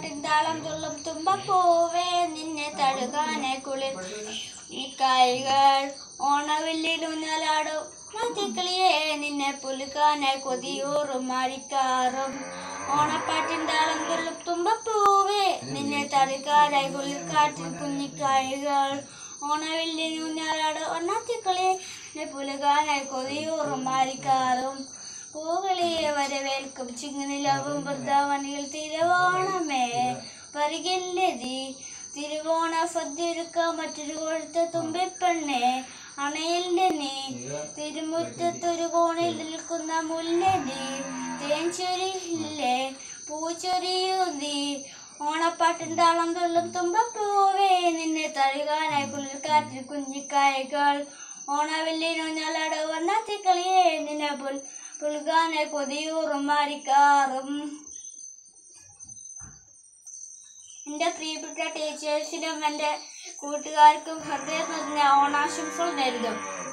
ഓണപ്പാട്ടിൻ താളം തുള്ളും തുമ്പപ്പൂവേ നിന്നെ തഴുകാനെ കുളിർ ഈ കൈകൾ ഓണവില്ലിലൂഞ്ഞലാടും മതിക്കിളിയെ നിന്നെ പുലുക്കാനായി കൊതിയൂറും മാറിക്കാറും ഓണപ്പാട്ടിൻ താളം തുള്ളും തുമ്പപ്പൂവേ നിന്നെ തഴുകാനായി കുളിർക്കാറ്റിൽ കുഞ്ഞിക്കായകൾ ഓണവില്ലിലൂഞ്ഞലാടും ഒന്നാത്തിക്കിളിയെ നിന്നെ പുലുകാനായി കൊതിയൂറും മാറിക്കാറും പൂകളിയെ വരവേൽക്കും ചിങ്ങനിലവും വൃന്ദാവനിൽ തിരുവോണമേ പരികില്ലതി തിരുവോണ സദ്യൊരുക്ക മറ്റൊരു കൊഴുത്ത തുമ്പിപ്പെണ്ണെ അണയില്ല നീ തിരുമുറ്റത്തൊരു കോണിൽ നിൽക്കുന്ന മുല്ലതി തേൻചൊരിയില്ലേ പൂച്ചൊരിയൂ നീ ഓണപ്പാട്ടിൻ താളം തുള്ളും തുമ്പപ്പൂവേ നിന്നെ തഴുകാനായി കുളിർക്കാറ്റിൽ കുഞ്ഞിക്കായകൾ ഓണവില്ലിനൂഞ്ഞാലട വണ്ണാത്തിക്കളിയെ നിന്നെ പുൽ പുൽകാനായി കൊതിയൂറും മാറിക്കാറും എൻ്റെ പ്രിയപ്പെട്ട ടീച്ചേഴ്സിനും എൻ്റെ കൂട്ടുകാർക്കും ഹൃദയം നിറഞ്ഞ ഓണാശംസകൾ നേരുന്നു